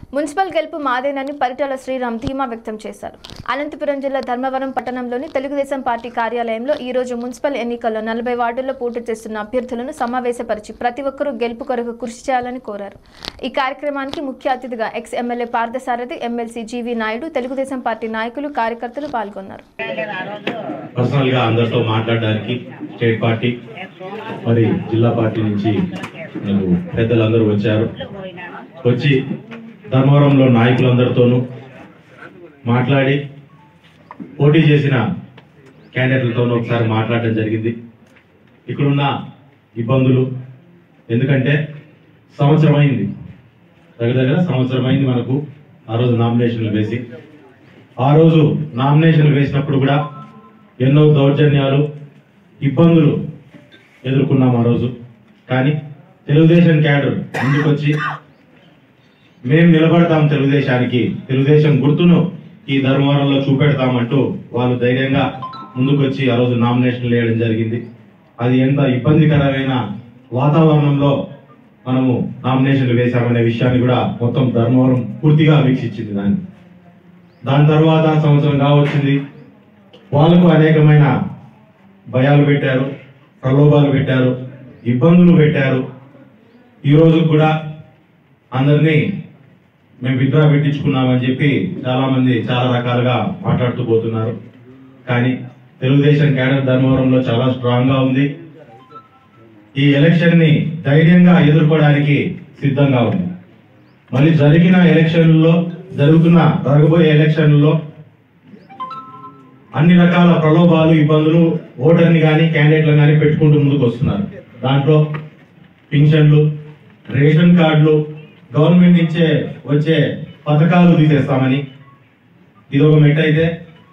municipal గెలుపు మాదేనని పరిటాల శ్రీరామ్ ధీమా వ్యక్తం చేశారు అనంతపురం జిల్లా ధర్మవరం పట్టణంలోని తెలుగుదేశం పార్టీ కార్యాలయంలో ఈ రోజు మున్సిపల్ ఎన్నికల్లో నలభై వార్డుల్లో పోటీ చేస్తున్న అభ్యర్థులను సమావేశపరిచి ప్రతి ఒక్కరూ గెలుపు కొరకు కృషి చేయాలని కోరారు ఈ కార్యక్రమానికి ముఖ్య అతిథిగా ex MLA Parthasarathi MLC GV Naidu Telugu Desam party నాయకులు కార్యకర్తలు పాల్గొన్నారు పర్సనల్ గా అందరితో మాట్లాడడానికి స్టేట్ పార్టీ మరి జిల్లా పార్టీ నుంచి మనకు పెద్దలందరూ వచ్చారు వచ్చి ధర్మవరంలో నాయకులందరితోనూ మాట్లాడి పోటీ చేసిన క్యాండిడేట్లతోనూ ఒకసారి మాట్లాడడం జరిగింది ఇక్కడున్న ఇబ్బందులు ఎందుకంటే సంవత్సరం అయింది దగ్గర దగ్గర సంవత్సరం అయింది మనకు ఆ రోజు నామినేషన్లు వేసి ఆ రోజు నామినేషన్లు వేసినప్పుడు కూడా ఎన్నో దౌర్జన్యాలు ఇబ్బందులు ఎదుర్కొన్నాం ఆ రోజు కానీ తెలుగుదేశం క్యాడర్ ముందుకొచ్చి మేము నిలబడతాం తెలుగుదేశానికి తెలుగుదేశం గుర్తును ఈ ధర్మవరంలో చూపెడతామంటూ వాళ్ళు ధైర్యంగా ముందుకొచ్చి ఆ రోజు నామినేషన్ వేయడం జరిగింది అది ఎంత ఇబ్బందికరమైన వాతావరణంలో మనము నామినేషన్లు వేశామనే విషయాన్ని కూడా మొత్తం ధర్మవరం పూర్తిగా వీక్షించింది దాన్ని దాని తర్వాత సంవత్సరం కావచ్చింది వాళ్ళకు అనేకమైన భయాలు పెట్టారు ప్రలోభాలు పెట్టారు ఇబ్బందులు పెట్టారు ఈ రోజు కూడా అందరినీ మేము విత్డ్రా పెట్టించుకున్నామని చెప్పి చాలా మంది చాలా రకాలుగా మాట్లాడుతూ పోతున్నారు కానీ తెలుగుదేశం క్యాడర్ ధర్మవరంలో చాలా స్ట్రాంగ్ గా ఉంది ఈ ఎలక్షన్ ని ధైర్యంగా ఎదుర్కోవడానికి సిద్ధంగా ఉంది మళ్ళీ జరిగిన ఎలక్షన్లలో జరుగుతున్న జరగబోయే ఎలక్షన్లలో అన్ని రకాల ప్రలోభాలు ఇబ్బందులు ఓటర్ని కానీ క్యాండిడేట్లను కానీ పెట్టుకుంటూ ముందుకు వస్తున్నారు దాంట్లో పింఛన్లు రేషన్ కార్డులు గవర్నమెంట్ నుంచే వచ్చే పథకాలు తీసేస్తామని ఇది ఒక మెట్ అయితే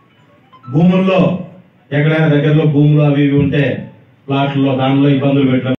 భూముల్లో ఎక్కడైనా దగ్గరలో భూములు అవి ఇవి ఉంటే ప్లాట్లలో దానిలో ఇబ్బందులు పెట్టడం